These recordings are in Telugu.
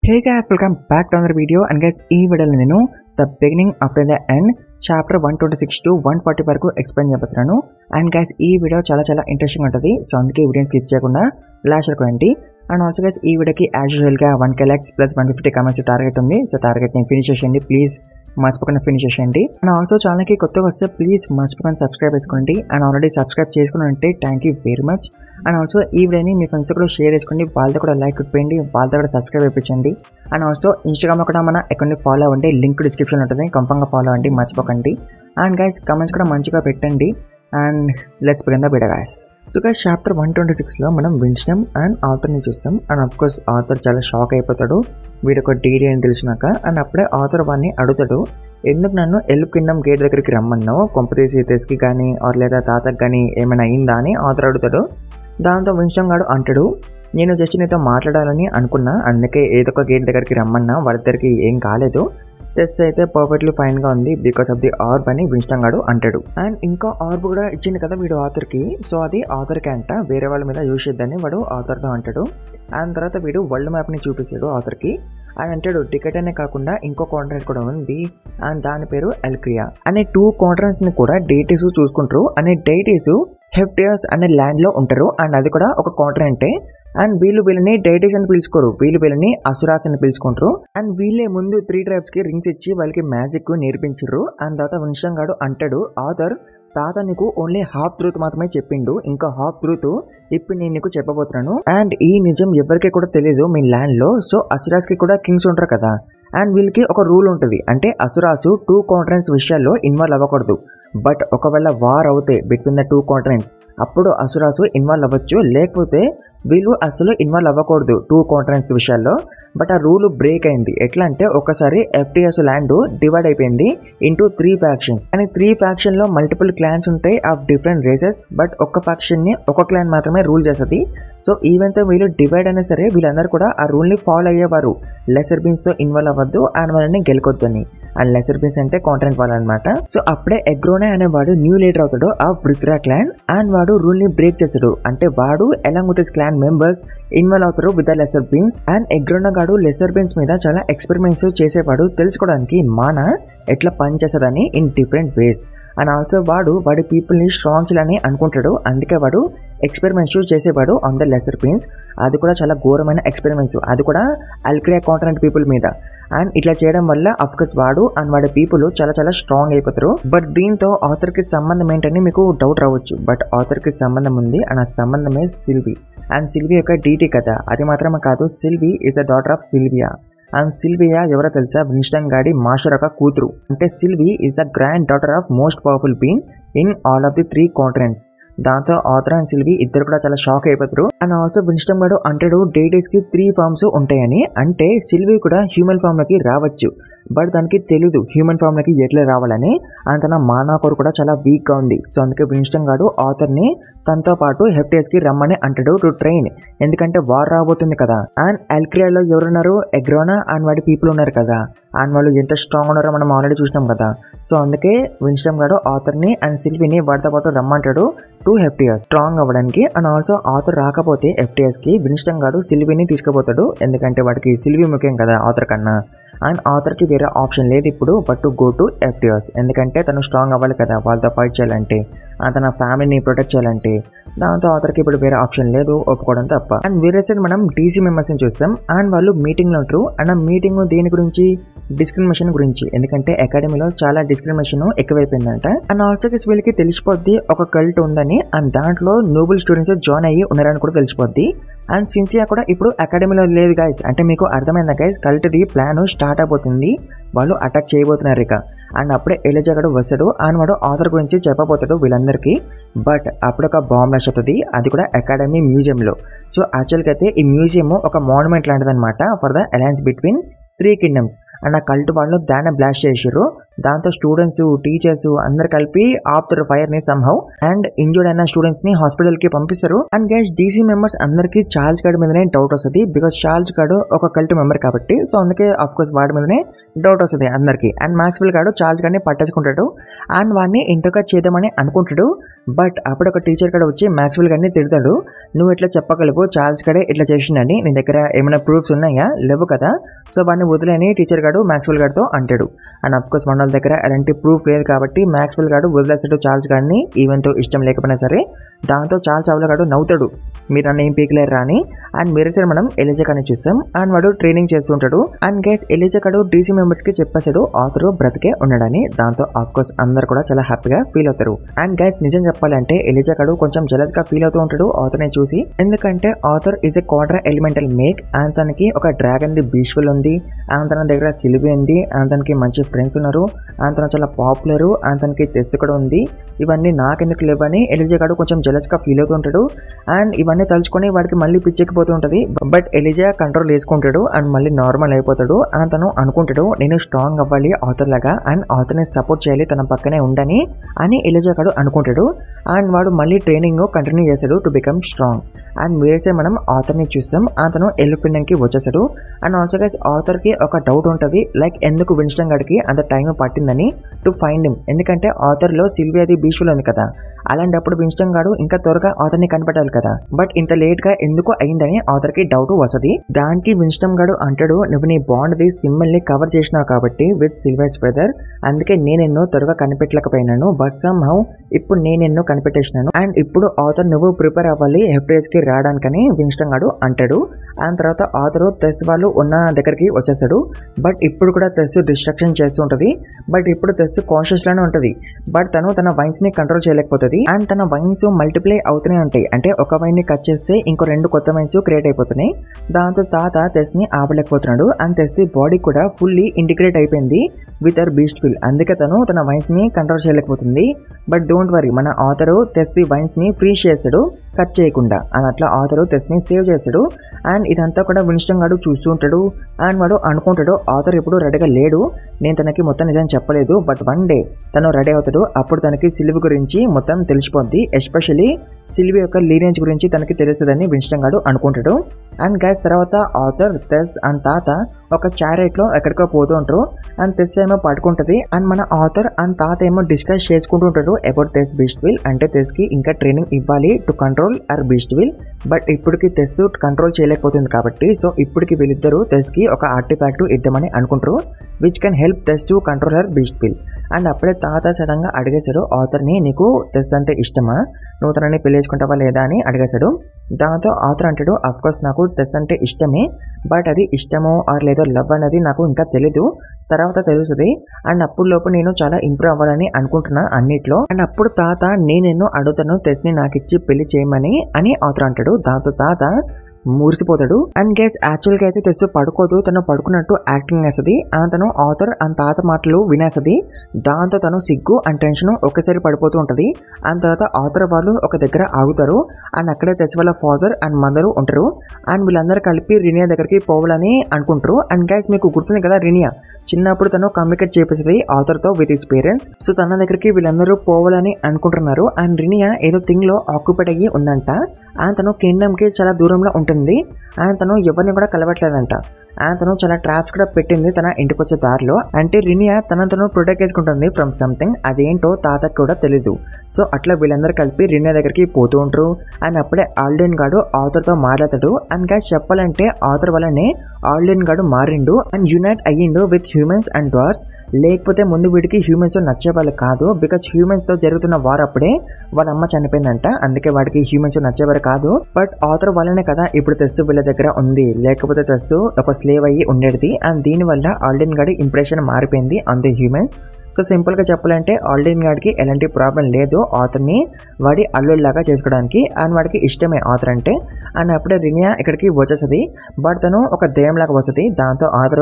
hey guys welcome back to another video and guys ఈ వీడియోలో నేను the beginning after the end chapter one twenty six to one forty వరకు ఎక్స్ప్లెయిన్ చేయబోతున్నాను అండ్ గైస్ ఈ వీడియో చాలా చాలా ఇంట్రెస్టింగ్ ఉంటుంది సో అందుకే ఈ వీడియోని స్కిప్ చేయకుండా లాస్ట్ వరకు రండి అండ్ ఆల్సో గైస్ ఈ వీడియోకి యాజ్ యూజువల్గా one K likes plus one fifty comments target ఉంది సో టార్గెట్ని ఫినిష్ చేసేయండి ప్లీజ్ మర్చిపోకుండా ఫినిష్ చేసేయండి అండ్ ఆల్సో ఛానల్కి కొత్తగా వస్తే ప్లీజ్ మర్చిపోకుండా సబ్స్క్రైబ్ చేసుకోండి అండ్ ఆల్రెడీ సబ్స్క్రైబ్ చేసుకుని ఉంటే thank you very much and also ఈ వీడియోని మీ ఫ్రెండ్స్ కూడా షేర్ చేసుకోండి వాళ్ళతో కూడా లైక్ కొట్టిపోయింది వాళ్ళతో కూడా సబ్స్క్రైబ్ అయిపించండి అండ్ ఆల్సో ఇన్స్టాగ్రామ్లో కూడా మన అకౌంట్ని ఫాలో అవ్వండి లింక్ డిస్క్రిప్షన్ ఉంటుంది కంఫర్మ్గా ఫాలో అవ్వండి మర్చిపోకండి అండ్ గైస్ కమెంట్స్ కూడా మంచిగా పెట్టండి and let's begin the video guys so guys chapter one twenty సిక్స్లో మనం విన్స్టమ్ అండ్ ఆథర్ని చూస్తాం అండ్ అఫ్ కోర్స్ ఆథర్ చాలా షాక్ అయిపోతాడు వీడు ఒక డీడీ అని తెలిసినాక అండ్ అప్పుడే ఆథర్ వాడిని అడుగుతాడు ఎందుకు నన్ను ఎల్లు కిందం గేట్ దగ్గరికి రమ్మన్నావు కొంపతీసి తెస్కి కానీ ఆర్ లేదా తాతకి కానీ ఏమైనా అయిందా అని ఆథర్ అడుగుతాడు దాంతో విన్స్టమ్ గాడు అంటాడు నేను జస్ట్ నీతో మాట్లాడాలని అనుకున్నా అందుకే ఏదో ఒక గేట్ దగ్గరికి రమ్మన్నా వాళ్ళిద్దరికి ఏం కాలేదు టెస్ట్ అయితే పర్ఫెక్ట్లీ ఫైన్గా ఉంది బికాస్ ఆఫ్ ది ఆర్బ్ అని విన్స్టమ్ గాడు అంటాడు అండ్ ఇంకా ఆర్బ్ కూడా ఇచ్చింది కదా వీడు ఆథర్కి సో అది ఆథర్కి అంట వేరే వాళ్ళ మీద యూజ్ చేద్దని వాడు ఆథర్తో అంటాడు అండ్ తర్వాత వీడు వరల్డ్ మ్యాప్ని చూపిస్తాడు ఆథర్కి అండ్ అంటాడు టికెట్ అనే కాకుండా ఇంకో కాంట్రాక్ట్ కూడా ఉంది అండ్ దాని పేరు ఎల్క్రియా అనే టూ కాంట్రాక్ట్స్ని కూడా డేటీస్ చూసుకుంటారు అనే డేటీస్ హెఫ్టియర్స్ అనే ల్యాండ్లో ఉంటారు అండ్ అది కూడా ఒక కాంట్రాక్టే అండ్ వీళ్ళు వీళ్ళని డైటీస్ అని పిలుచుకోరు వీళ్ళు వీళ్ళని అసురాస్ అని పిలుచుకుంటారు అండ్ వీళ్ళే ముందు త్రీ ట్రైబ్స్ కి రింగ్స్ ఇచ్చి వాళ్ళకి మ్యాజిక్ నేర్పించారు అండ్ తర్వాత విన్స్టన్ గాడు అంటాడు ఆథర్ తాత నీకు ఓన్లీ హాఫ్ ట్రూత్ మాత్రమే చెప్పిండు ఇంకా హాఫ్ ట్రూత్ ఇప్పుడు నేను నీకు చెప్పబోతున్నాను అండ్ ఈ నిజం ఎవరికి కూడా తెలియదు మీ ల్యాండ్ లో సో అసురాస్ కి కూడా కింగ్స్ ఉంటారు కదా అండ్ వీళ్ళకి ఒక రూల్ ఉంటుంది అంటే అసురాసు టూ కాంట్రెన్స్ విషయాల్లో ఇన్వాల్వ్ అవ్వకూడదు బట్ ఒకవేళ వార్ అవుతే బిట్వీన్ ద టూ కాంట్రెన్స్ అప్పుడు అసురాసు ఇన్వాల్వ్ అవ్వచ్చు లేకపోతే వీళ్ళు అసలు ఇన్వాల్వ్ అవ్వకూడదు టూ కాంట్రెన్స్ విషయాల్లో బట్ ఆ రూల్ బ్రేక్ అయింది ఎట్లా అంటే ఒకసారి ఎఫ్టిఎస్ ల్యాండ్ డివైడ్ అయిపోయింది ఇంటూ త్రీ ఫ్యాక్షన్స్ అని త్రీ ఫ్యాక్షన్ లో మల్టిపుల్ క్లాన్స్ ఉంటాయి ఆఫ్ డిఫరెంట్ రేసెస్ బట్ ఒక్క ఫ్యాక్షన్ ని ఒక క్లాన్ మాత్రమే రూల్ చేస్తుంది సో ఈవెన్ తో వీళ్ళు డివైడ్ అయినా సరే వీళ్ళందరూ కూడా ఆ రూల్ ని ఫాలో అయ్యేవారు లెసర్ బీన్స్ తో ఇన్వాల్వ్ అవ్వద్దు అండ్ వాళ్ళని గెలుకొద్దు అని అండ్ లెసర్ బీన్స్ అంటే కాంట్రెంట్ వాళ్ళు అనమాట సో అప్పుడే ఎగ్రోనే అనేవాడు న్యూ లీడర్ అవుతాడు ఆ వృత్రా క్లాన్ అండ్ వాడు రూల్ ని బ్రేక్ చేస్తాడు అంటే వాడు along with clan members involve అవుతారు with the lesser beings and Agrona గాడు లెసర్ బీన్స్ మీద చాలా ఎక్స్పెరిమెంట్స్ చేసేవాడు తెలుసుకోవడానికి మాన ఎట్లా పనిచేస్తుందని in different ways and also వాడు వాడి పీపుల్ని స్ట్రాంగ్ చేయాలని అనుకుంటాడు అందుకే వాడు ఎక్స్పెరిమెంట్స్ చేసేవాడు ఆన్ ద లెసర్ బీన్స్ అది కూడా చాలా ఘోరమైన ఎక్స్పెరిమెంట్స్ అది కూడా అల్క్రియా కాంట్రాక్ట్ పీపుల్ మీద అండ్ ఇట్లా చేయడం వల్ల అఫ్కోర్స్ వాడు అండ్ వాడి పీపుల్ చాలా చాలా స్ట్రాంగ్ అయిపోతారు బట్ దీంతో ఆథర్కి సంబంధం ఏంటని మీకు డౌట్ రావచ్చు బట్ ఆథర్కి సంబంధం ఉంది అండ్ ఆ సంబంధమే సిల్వి అండ్ సిల్వి యొక్క డీటీ కథ అది మాత్రమే కాదు Sylvie is a daughter of Sylvia and Sylvia ఎవరో తెలుసా విన్స్టన్ గాడి మాస్టర్ యొక్క కూతురు అంటే Sylvie is the granddaughter of most powerful being in all of the three continents దాంతో ఆథర్ అండ్ సిల్వి ఇద్దరు కూడా చాలా షాక్ అయిపోతారు అండ్ ఆల్సో విన్స్టమ్ గారు అంటాడు డేటీస్ కి త్రీ ఫార్మ్స్ ఉంటాయని అంటే సిల్వి కూడా హ్యూమన్ ఫామ్ లోకి రావచ్చు బట్ దానికి తెలీదు హ్యూమన్ ఫామ్ లోకి ఎట్లా రావాలని అండ్ తన మానాకోరు కూడా చాలా వీక్ గా ఉంది సో అందుకే విన్స్టమ్ గారు ఆథర్ ని తనతో పాటు హెఫ్టేస్ కి రమ్మని అంటాడు టు ట్రైన్ ఎందుకంటే వార్ రాబోతుంది కదా అండ్ ఎల్క్రియాలో ఎవరున్నారు ఎగ్రోనా అండ్ వాడి పీపుల్ ఉన్నారు కదా అండ్ వాళ్ళు ఎంత స్ట్రాంగ్ ఉన్నారో మనం ఆల్రెడీ చూసినాం కదా సో అందుకే విన్స్టమ్ గారు ఆథర్ ని అండ్ సిల్విని వాడితో పాటు రమ్మంటాడు టు ఎఫ్టీఎస్ స్ట్రాంగ్ అవ్వడానికి అండ్ ఆల్సో ఆథర్ రాకపోతే ఎఫ్టీఎస్ కి విన్స్టమ్ గారు సిల్విని తీసుకుపోతాడు ఎందుకంటే వాడికి సిల్వి ముఖ్యం కదా ఆథర్ కన్నా అండ్ ఆథర్కి వేరే ఆప్షన్ లేదు ఇప్పుడు but to go to Epheotus ఎందుకంటే తను స్ట్రాంగ్ అవ్వాలి కదా వాళ్ళతో ఫైట్ చేయాలంటే తన ఫ్యామిలీని ప్రొటెక్ట్ చేయాలంటే దాంతో ఆథర్కి ఇప్పుడు వేరే ఆప్షన్ లేదు ఒప్పుకోవడం తప్ప అండ్ వేరే సైడ్ మనం డీసీ మెంబర్స్ని చూస్తాం అండ్ వాళ్ళు మీటింగ్లో ఉంటారు అండ్ ఆ మీటింగ్ దేని గురించి డిస్క్రిమినేషన్ గురించి ఎందుకంటే అకాడమీలో చాలా డిస్క్రిమినేషన్ ఎక్కువైపోయిందంట అండ్ ఆల్సో వీళ్ళకి తెలిసిపోద్ది ఒక కల్ట్ ఉందని అండ్ దాంట్లో నోబుల్ స్టూడెంట్స్ జాయిన్ అయ్యి ఉన్నారని కూడా తెలిసిపోద్ది అండ్ సింథియా కూడా ఇప్పుడు అకాడమీలో లేదు గైస్ అంటే మీకు అర్థమైందా గైస్ కల్ట్ది ప్లాన్ స్టార్ట్ అయిపోతుంది వాళ్ళు అటాక్ చేయబోతున్నారు ఇక అండ్ అప్పుడే ఎలిజా గడు వస్తాడు అండ్ వాడు ఆథర్ గురించి చెప్పబోతాడు వీళ్ళందరికీ బట్ అప్పుడు ఒక బాంబ్ బ్లాస్ట్ అవుతుంది అది కూడా అకాడమీ మ్యూజియంలో సో యాక్చువల్గా అయితే ఈ మ్యూజియం ఒక మాన్యుమెంట్ లాంటిది అనమాట for the alliance between three kingdoms and ఆ కల్ట్ వాళ్ళు దాన్ని బ్లాస్ట్ చేసారు దాంతో స్టూడెంట్స్ టీచర్స్ అందరు కలిపి ఆపుతారు ఫైర్ ని సంహౌ అండ్ ఇంజూర్డ్ అయిన స్టూడెంట్స్ ని హాస్పిటల్ కి పంపిస్తారు అండ్ గ్యాస్ డీసీ మెంబర్స్ అందరికి చార్ల్స్ గడ్ మీదనే డౌట్ వస్తుంది బికాస్ చార్ల్స్ గడ్ ఒక కల్ట్ మెంబర్ కాబట్టి సో అందుకే ఆఫ్ కోర్స్ వాడి మీదనే డౌట్ వస్తుంది అందరికి అండ్ మ్యాక్స్వెల్ గాడు చార్ల్స్ గారిని పట్టించుకుంటాడు అండ్ వాడిని ఇంటర్గా చేద్దామని అనుకుంటాడు బట్ అప్పుడు ఒక టీచర్ కూడా వచ్చి మ్యాక్స్వెల్ గారిని తిడతాడు నువ్వు ఇట్లా చెప్పగలవు చార్ల్స్ గడే ఇట్లా చేసిండని నీ దగ్గర ఏమైనా ప్రూఫ్స్ ఉన్నాయా లేవు కదా సో వాడిని వదిలేని టీచర్ గాడు మ్యాక్స్వెల్ గారితో అంటాడు అండ్ అఫ్ కోర్స్ మన వాళ్ళ దగ్గర అలాంటి ప్రూఫ్ లేదు కాబట్టి మ్యాక్స్వెల్ గాడు వదిలేసాడు చార్ల్స్ గారిని ఈవెన్తో ఇష్టం లేకపోయినా సరే దాంతో చార్ల్స్ అవల గాడు నవ్వుతాడు మీరు నన్ను ఏం పీకలేరు అని అండ్ వేరే సైడ్ మనం ఎలిజా గారిని చూస్తాం అండ్ వాడు ట్రైనింగ్ చేస్తుంటాడు అండ్ గైస్ ఎలిజా గాడు డీసీ మెంబర్స్ కి చెప్పేశాడు ఆథర్ బ్రతికే ఉన్నాడని దాంతో ఆఫ్ కోర్స్ అందరు కూడా చాలా హ్యాపీగా ఫీల్ అవుతారు అండ్ గైస్ నిజం చెప్పాలంటే ఎలిజా గాడు కొంచెం జలస్ గా ఫీల్ అవుతూ ఉంటాడు ఆథర్ ని చూసి ఎందుకంటే Arthur is a quadra elemental mage and తనకి ఒక డ్రాగన్ ది బీష్వల్ ఉంది అండ్ తన దగ్గర సిలిబి ఉంది అండ్ తనకి మంచి ఫ్రెండ్స్ ఉన్నారు అండ్ తను చాలా పాపులర్ అండ్ తనకి తెచ్చు కూడా ఉంది ఇవన్నీ నాకెందుకు లేవని ఎలిజా గాడు కొంచెం జలస్ గా ఫీల్ అవుతూ ఉంటాడు అండ్ ఇవన్నీ తలుచుకొని వాడికి మళ్ళీ పిచ్చెక్కిపోతూ ఉంటుంది బట్ ఎలిజా కంట్రోల్ చేసుకుంటాడు అండ్ మళ్ళీ నార్మల్ అయిపోతాడు అండ్ తను అనుకుంటాడు నేను స్ట్రాంగ్ అవ్వాలి ఆథర్ లాగా అండ్ ఆథర్ని సపోర్ట్ చేయాలి తన పక్కనే ఉండని అని ఎలిజా గాడు అనుకుంటాడు అండ్ వాడు మళ్ళీ ట్రైనింగ్ కంటిన్యూ చేశాడు టు బికమ్ స్ట్రాంగ్ అండ్ వేరే మనం ఆథర్ని చూస్తాం అతను ఎల్లుపిండెన్కి వచ్చేసాడు అండ్ ఆల్సో గైస్ ఆథర్కి ఒక డౌట్ ఉంటుంది లైక్ ఎందుకు విన్స్టన్ గడికి అంత టైం పట్టిందని టు ఫైండ్ హిమ్ ఎందుకంటే ఆథర్లో సిల్వియాది బీచ్లో ఉంది కదా అలాంటప్పుడు విన్స్టన్ గాడు ఇంకా త్వరగా ఆథర్ని కనిపెట్టాలి కదా బట్ ఇంత లేట్ గా ఎందుకు అయిందని ఆథర్కి డౌట్ వసది దానికి విన్స్టన్ గాడు అంటాడు నువ్వు నీ బాండ్ ది సింబల్ ని కవర్ చేసినావు కాబట్టి విత్ సిల్వర్స్ బ్రదర్ అందుకే నేనెన్నో త్వరగా కనిపెట్టలేకపోయినాను బట్ సమ్ హౌ ఇప్పుడు నేనెన్నో కనిపెట్టేసినాను అండ్ ఇప్పుడు ఆథర్ నువ్వు ప్రిపేర్ అవ్వాలి ఎఫ్టీఎస్ కి రావడానికని విన్స్టన్ గాడు అంటాడు అండ్ తర్వాత ఆథర్ తెస్ వాళ్ళు ఉన్న దగ్గరికి వచ్చేసాడు బట్ ఇప్పుడు కూడా తెస్ డిస్ట్రక్షన్ చేస్తుంటది బట్ ఇప్పుడు తెస్ కాన్షియస్ లోనే ఉంటది బట్ తను తన వైన్స్ ని కంట్రోల్ చేయలేకపోతుంది అండ్ తన వైన్స్ మల్టిప్లై అవుతూనే ఉంటాయి అంటే ఒక వైన్ ని కట్ చేస్తే ఇంకో రెండు కొత్త వైన్స్ క్రియేట్ అయిపోతున్నాయి దాంతో తాత తెస్ ని ఆపలేకపోతున్నాడు అండ్ తెస్ ది బాడీ కూడా ఫుల్లీ ఇంటిగ్రేట్ అయిపోయింది విత్ అర్ బీస్ట్ ఫిల్ అందుకే తను తన వైన్స్ ని కంట్రోల్ చేయలేకపోతుంది బట్ డోంట్ వరీ మన ఆథరు తెస్ ది వైన్స్ ని ఫ్రీ చేస్తాడు కట్ చేయకుండా అండ్ అట్లా ఆథరు తెస్ ని సేవ్ చేస్తాడు అండ్ ఇదంతా కూడా విన్స్టన్ గాడు చూస్తూ ఉంటాడు అండ్ వాడు అనుకుంటాడు ఆథర్ ఇప్పుడు రెడీగా లేడు నేను తనకి మొత్తం నిజం చెప్పలేదు బట్ వన్ డే తను రెడీ అవుతాడు అప్పుడు తనకి సిలివి గురించి మొత్తం తెలిసిపోద్ది ఎస్పెషలీ సిలివి యొక్క లీనియన్స్ గురించి తనకి తెలుస్తుందని విన్స్టన్ గాడు అనుకుంటాడు అండ్ గ్యాస్ తర్వాత ఆథర్ తెస్ అండ్ తాత ఒక చారెట్ లో ఎక్కడికో పోతూ ఉంటారు అండ్ తెస్ ఏమో పడుకుంటది అండ్ మన ఆథర్ అండ్ తాత ఏమో డిస్కస్ చేసుకుంటూ ఉంటారు అబౌట్ తెస్ బీస్ట్ విల్ అంటే తెస్ కి ఇంకా ట్రైనింగ్ ఇవ్వాలి to control her beast will but ఇప్పటికి తెస్ కంట్రోల్ చేయలేకపోతుంది కాబట్టి సో ఇప్పటికి వీళ్ళిద్దరూ తెస్ కి ఒక ఆర్టిఫాక్ట్ ఇద్దామని అనుకుంటారు which can help Tess to control her beast will and అప్పుడే తాత సడన్ గా అడిగేశాడు ఆథర్ని నీకు తెస్ అంటే ఇష్టమా నువ్వు తనని పెళ్ళేసుకుంటావా లేదా అని అడిగేశాడు దాంతో ఆథర్ అంటాడు కోర్స్ నాకు టెస్ అంటే ఇష్టమే బట్ అది ఇష్టమో ఆర్ లేదో లవ్ అనేది నాకు ఇంకా తెలీదు తర్వాత తెలుస్తుంది అండ్ అప్పుడు లోపు నేను చాలా ఇంప్రూవ్ అవ్వాలని అనుకుంటున్నా అన్నిట్లో అండ్ అప్పుడు తాత నేనెన్నో అడుగుతాను తెస్ని నాకు ఇచ్చి పెళ్లి చేయమని అని ఆథర్ అంటాడు దాంతో తాత మురిసిపోతాడు అండ్ గెస్ యాక్చువల్ గా అయితే తెస్సు పడుకోదు తను పడుకున్నట్టు యాక్టింగ్ వేస్తుంది అండ్ తను ఆథర్ అండ్ తాత మాటలు వినేస్తుంది దాంతో తను సిగ్గు అండ్ టెన్షన్ ఒకేసారి పడిపోతూ ఉంటది అండ్ తర్వాత ఆథర్ వాళ్ళు ఒక దగ్గర ఆగుతారు అండ్ అక్కడే తెచ్చి వాళ్ళ ఫాదర్ అండ్ మదర్ ఉంటారు అండ్ వీళ్ళందరూ కలిపి రినియా దగ్గరికి పోవాలని అనుకుంటారు అండ్ గైస్ మీకు గుర్తుంది కదా రినియా చిన్నప్పుడు తను కమ్యూనికేట్ చేపిస్తుంది ఆథర్తో విత్ హిస్ పేరెంట్స్ సో తన దగ్గరికి వీళ్ళందరూ పోవాలని అనుకుంటున్నారు అండ్ రినియా ఏదో థింగ్ లో ఆక్యుపైడ్ అయ్యి ఉందంట అండ్ తను కింగ్డమ్ కి చాలా దూరంలో ఉంటుంది అండ్ తను ఎవరిని కూడా కలవట్లేదంట అండ్ తను చాలా ట్రాప్స్ కూడా పెట్టింది తన ఇంటికి వచ్చే దారిలో అంటే రినియా తన తను ప్రొటెక్ట్ చేసుకుంటుంది ఫ్రమ్ సంథింగ్ అదేంటో తాతకు కూడా తెలీదు సో అట్లా వీళ్ళందరూ కలిపి రినియా దగ్గరికి పోతూ ఉంటారు అండ్ అప్పుడే ఆల్డెన్ గాడు ఆథర్తో మాట్లాడతాడు అండ్ గా చెప్పాలంటే ఆథర్ వల్లనే ఆల్డెన్ గాడు మారిండు అండ్ యునైట్ అయ్యిండు విత్ హ్యూమన్స్ అండ్ డార్స్ లేకపోతే ముందు వీడికి హ్యూమన్స్ నచ్చే వాళ్ళు కాదు బికాస్ హ్యూమన్స్ తో జరుగుతున్న వార్ అప్పుడే వాళ్ళ అమ్మ చనిపోయిందంట అందుకే వాడికి హ్యూమన్స్ నచ్చేవారు కాదు బట్ ఆథర్ వల్లనే కదా ఇప్పుడు తెస్సు వీళ్ళ దగ్గర ఉంది లేకపోతే తెస్సు ఒక స్లేవ్ అయ్యి ఉండేది అండ్ దీనివల్ల ఆల్డెన్ గాడి ఇంప్రెషన్ మారిపోయింది ఆన్ ది హ్యూమన్స్ సో సింపుల్గా చెప్పాలంటే ఆల్డెన్ గాడికి ఎలాంటి ప్రాబ్లం లేదు ఆథర్ని వాడి అల్లుడిలాగా చేసుకోవడానికి అండ్ వాడికి ఇష్టమే ఆథర్ అంటే అండ్ అప్పుడే రినియా ఇక్కడికి వచ్చేస్తుంది బట్ తను ఒక దెయ్యంలాగా వస్తుంది దాంతో ఆథరు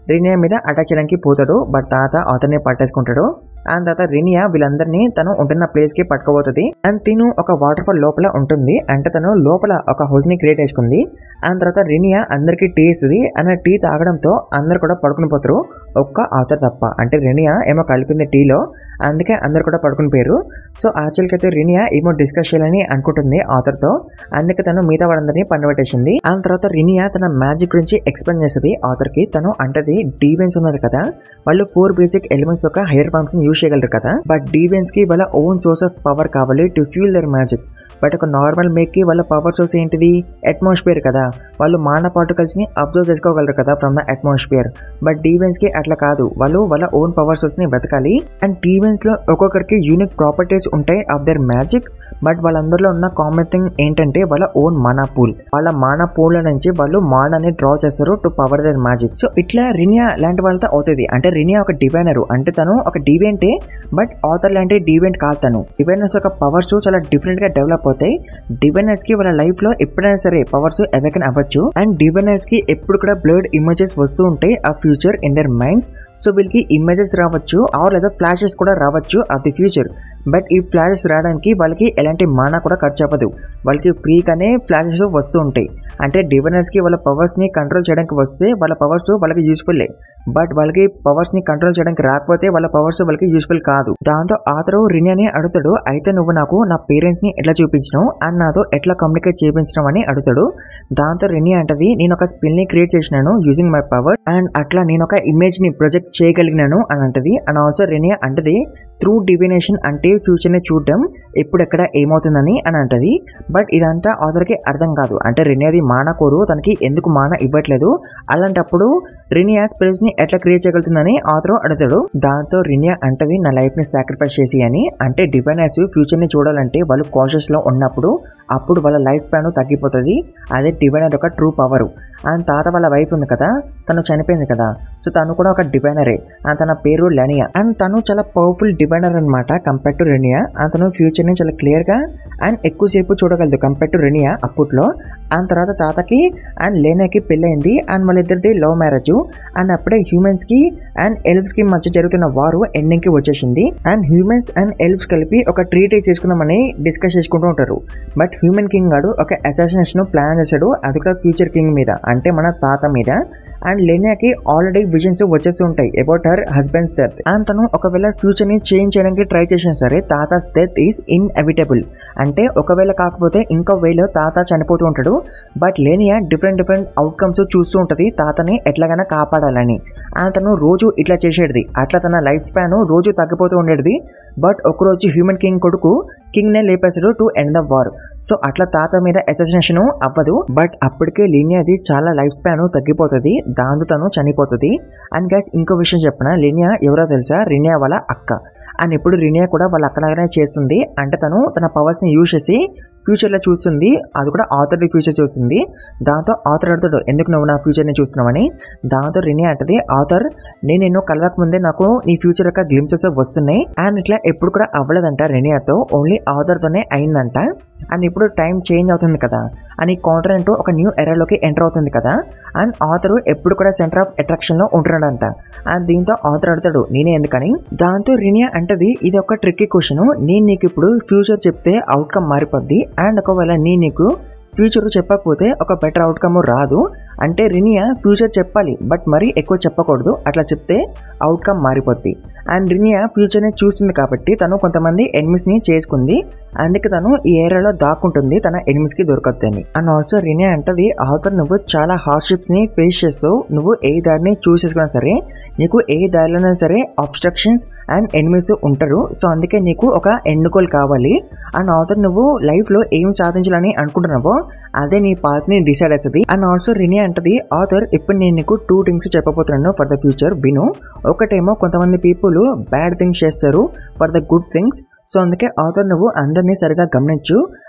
రినియా మీద అటాక్ చేయడానికి పోతాడు బట్ తాత అతన్ని పట్టేసుకుంటాడు అండ్ తర్వాత రినియా వీళ్ళందరినీ తను ఉంటున్న ప్లేస్ కి పట్టుకోబోతుంది అండ్ తిను ఒక వాటర్ ఫాల్ లోపల ఉంటుంది అంటే తను లోపల ఒక హౌస్ ని క్రియేట్ చేసుకుంది అండ్ తర్వాత రినియా అందరికి టీ ఇస్తుంది అండ్ టీ తాగడంతో అందరు కూడా పడుకుని పోతారు ఒక్క ఆథర్ తప్ప అంటే రినియా ఏమో కలిపింది టీలో అందుకే అందరు కూడా పడుకుని పోయారు సో యాక్చువల్గా అయితే రినియా ఏమో డిస్కస్ చేయాలని అనుకుంటుంది ఆథర్తో అందుకే తను మిగతా వాళ్ళందరినీ పండుబెట్టేసింది ఆ తర్వాత రినియా తన మ్యాజిక్ గురించి ఎక్స్ప్లెయిన్ చేస్తుంది ఆథర్కి తను అంటది డీవెన్స్ ఉన్నారు కదా వాళ్ళు ఫోర్ బేసిక్ ఎలిమెంట్స్ యొక్క హైయర్ ఫార్మ్స్ ని యూజ్ చేయగలరు కదా బట్ డీవెన్స్ కి వాళ్ళ ఓన్ సోర్స్ ఆఫ్ పవర్ కావాలి to fuel their magic but ఒక నార్మల్ మేక్ కి వాళ్ళ పవర్ సోర్స్ ఏంటిది అట్మాస్ఫియర్ కదా వాళ్ళు మాన పార్టికల్స్ ని అబ్జర్వ్ చేసుకోగలరు కదా ఫ్రమ్ ద అట్మాస్ఫియర్ బట్ డీవెన్స్ కి అట్లా కాదు వాళ్ళు వాళ్ళ ఓన్ పవర్ సోర్స్ ని వెతకాలి అండ్ డీవెన్స్ లో ఒక్కొక్కరికి యూనిక్ ప్రాపర్టీస్ ఉంటాయి ఆఫ్ దర్ మ్యాజిక్ బట్ వాళ్ళందరిలో ఉన్న కామన్ థింగ్ ఏంటంటే వాళ్ళ ఓన్ మానా పూల్ వాళ్ళ మానా పూల్ నుంచి వాళ్ళు మానాని డ్రా చేస్తారు to power their magic so ఇట్లా రినియా లాంటి వాళ్ళతో అవుతుంది అంటే రినియా ఒక డివైనర్ అంటే తను ఒక డివెంటే బట్ ఆథర్ లాంటి డివెంట్ కాదు తను డివైనర్స్ యొక్క పవర్స్ చాలా డిఫరెంట్ గా డెవలప్ అవుతాయి డివైనర్స్ కి వాళ్ళ లైఫ్ లో ఎప్పుడైనా సరే పవర్స్ అవేకన్ అవ్వచ్చు అండ్ డివైనర్స్ కి ఎప్పుడు కూడా బ్లడ్ ఇమేజెస్ వస్తూ ఉంటాయి ఆ future in their minds so వీళ్ళకి ఇమేజెస్ రావచ్చు ఆర్ లేదా ఫ్లాషెస్ కూడా రావచ్చు ఆఫ్ ది ఫ్యూచర్ బట్ ఈ ఫ్లాషెస్ రావడానికి వాళ్ళకి ఎలాంటి మానా కూడా ఖర్చు అవ్వదు వాళ్ళకి ఫ్రీగానే ఫ్లాషెస్ వస్తూ ఉంటాయి అంటే డివైనర్స్కి వాళ్ళ పవర్స్ని కంట్రోల్ చేయడానికి వస్తే వాళ్ళ పవర్స్ వాళ్ళకి యూస్ఫుల్లే బట్ వాళ్ళకి పవర్స్ని కంట్రోల్ చేయడానికి రాకపోతే వాళ్ళ పవర్స్ వాళ్ళకి యూస్ఫుల్ కాదు దాంతో ఆతరు రినియాని అడుగుతాడు అయితే నువ్వు నాకు నా పేరెంట్స్ని ఎట్లా చూపించినావు అండ్ నాతో ఎట్లా కమ్యూనికేట్ చేయించినావు అని అడుగుతాడు దాంతో రినియా అంటది నేను ఒక స్పిల్ ని క్రియేట్ చేసినాను యూజింగ్ మై పవర్ అండ్ అట్లా నేను ఒక ఇమేజ్ ని ప్రొజెక్ట్ చేయగలిగినాను అని అంటది అండ్ ఆల్సో రెనియా అంటది త్రూ డివినేషన్ అంటే ఫ్యూచర్ని చూడడం ఎప్పుడెక్కడ ఏమవుతుందని అని అంటది బట్ ఇదంతా ఆథర్కి అర్థం కాదు అంటే రెనియాది మానకోరు తనకి ఎందుకు మాన ఇవ్వట్లేదు అలాంటప్పుడు రినియా స్పెల్స్ ని ఎట్లా క్రియేట్ చేయగలుగుతుందని ఆథర్ అడుగుతాడు దాంతో రినియా అంటది నా లైఫ్ ని సాక్రిఫైస్ చేసి అని అంటే డివైనర్స్ ఫ్యూచర్ ని చూడాలంటే వాళ్ళు కాన్షియస్ లో ఉన్నప్పుడు అప్పుడు వాళ్ళ లైఫ్ స్పాన్ తగ్గిపోతుంది అదే డివైనర్ యొక్క ట్రూ పవర్ అండ్ తాత వాళ్ళ వైఫ్ ఉంది కదా తను చనిపోయింది కదా సో తను కూడా ఒక డివైనరే అండ్ తన పేరు లెనియా అండ్ తను చాలా పవర్ఫుల్ డివైనర్ అనమాట కంపేర్ టు రెనియా అతను ఫ్యూచర్ ని చాలా క్లియర్ గా అండ్ ఎక్కువసేపు చూడగలదు కంపేర్ టు రెనియా అప్పట్లో అండ్ తర్వాత తాతకి అండ్ లేనియాకి పెళ్ళైంది అండ్ వాళ్ళిద్దరిది లవ్ మ్యారేజ్ అండ్ అప్పుడే హ్యూమన్స్ కి అండ్ ఎల్ఫ్స్ కి మధ్య జరుగుతున్న వారు ఎండింగ్ కి వచ్చేసింది అండ్ హ్యూమన్స్ అండ్ ఎల్ఫ్స్ కలిపి ఒక ట్రీటీ చేసుకుందామని డిస్కస్ చేసుకుంటూ ఉంటారు బట్ హ్యూమన్ కింగ్ గాడు ఒక అసాసినేషన్ ప్లాన్ చేశాడు అది కూడా ఫ్యూచర్ కింగ్ మీద అంటే మన తాత మీద అండ్ లెనియాకి ఆల్రెడీ విజన్స్ వచ్చేసి ఉంటాయి about her husband's death and తను ఒకవేళ ఫ్యూచర్ ని చేంజ్ చేయడానికి ట్రై చేసినా సరే తాతాస్ డెత్ ఈస్ ఇన్ఎవిటబుల్ అంటే ఒకవేళ కాకపోతే ఇంకో వేలో తాత చనిపోతూ ఉంటాడు but Lenia different different outcomes చూస్తూ ఉంటుంది తాతని ఎట్లాగైనా కాపాడాలని అండ్ తను రోజు ఇట్లా చేసేది అట్లా తన లైఫ్ స్పాన్ రోజు తగ్గిపోతూ ఉండేది బట్ ఒకరోజు హ్యూమన్ కింగ్ కొడుకు కింగ్ నే లేపేశాడు to end the war so అట్లా తాత మీద అసోసినేషన్ అవ్వదు బట్ అప్పటికే లీనియాది చాలా లైఫ్ స్పాన్ తగ్గిపోతుంది దాంతో తను చనిపోతుంది అండ్ గైస్ ఇంకో విషయం చెప్పిన లీనియా ఎవరో తెలుసా రినియా వాళ్ళ అక్క అండ్ ఇప్పుడు రినియా కూడా వాళ్ళ అక్కలాగానే చేస్తుంది అంటే తను తన పవర్స్ని యూజ్ చేసి ఫ్యూచర్లో చూస్తుంది అది కూడా ఆథర్ది ఫ్యూచర్ చూస్తుంది దాంతో ఆథర్ అడుగుతాడు ఎందుకు నువ్వు నా ఫ్యూచర్ని చూస్తున్నావని దాంతో రినియా అంటది ఆథర్ నేను ఎన్నో కలవక ముందే నాకు నీ ఫ్యూచర్ యొక్క గ్లిమ్సెస్ వస్తున్నాయి అండ్ ఇట్లా ఎప్పుడు కూడా అవ్వలేదంట రెనియాతో ఓన్లీ ఆథర్తోనే అయిందంట అండ్ ఇప్పుడు టైం చేంజ్ అవుతుంది కదా అండ్ ఈ కాంటినెంట్ ఒక న్యూ ఎరాలోకి ఎంటర్ అవుతుంది కదా అండ్ ఆథర్ ఎప్పుడు కూడా సెంటర్ ఆఫ్ అట్రాక్షన్ లో ఉంటున్నాడంట అండ్ దీంతో ఆథర్ అడతాడు నేనే ఎందుకని దాంతో రినియా అంటది ఇది ఒక ట్రిక్కీ క్వశ్చన్ నేను నీకు ఇప్పుడు ఫ్యూచర్ చెప్తే అవుట్కమ్ మారిపోద్ది అండ్ ఒకవేళ నేను నీకు ఫ్యూచర్ చెప్పకపోతే ఒక బెటర్ అవుట్కమ్ రాదు అంటే రినియా ఫ్యూచర్ చెప్పాలి బట్ మరీ ఎక్కువ చెప్పకూడదు అట్లా చెప్తే అవుట్కమ్ మారిపోద్ది అండ్ రినియా ఫ్యూచర్ని చూస్తుంది కాబట్టి తను కొంతమంది ఎనిమిస్ని చేసుకుంది అందుకే తను ఈ ఏరియాలో దాక్కుంటుంది తన ఎనిమిస్కి దొరకద్దని అండ్ ఆల్సో రినియా అంటది ఆథర్ నువ్వు చాలా హార్డ్షిప్స్ని ఫేస్ చేస్తావు నువ్వు ఏ దారిని చూస్ చేసుకున్నా సరే నీకు ఏ దారిలోనే సరే అబ్స్ట్రక్షన్స్ అండ్ ఎనిమిస్ ఉంటారు సో అందుకే నీకు ఒక ఎన్నుకోలు కావాలి అండ్ ఆథర్ నువ్వు లైఫ్లో ఏం సాధించాలని అనుకుంటున్నావో అదే నీ పాత్ని డిసైడ్ అవుతుంది అండ్ ఆల్సో రినియా అంటది ఆథర్ ఇప్పుడు నేను నీకు టూ థింగ్స్ చెప్పబోతున్నాను ఫర్ ద ఫ్యూచర్ విను ఒకటేమో కొంతమంది పీపుల్ బ్యాడ్ థింగ్స్ చేస్తారు for the good things so అందుకే ఆథర్ నువ్వు అందరినీ సరిగా గమనించు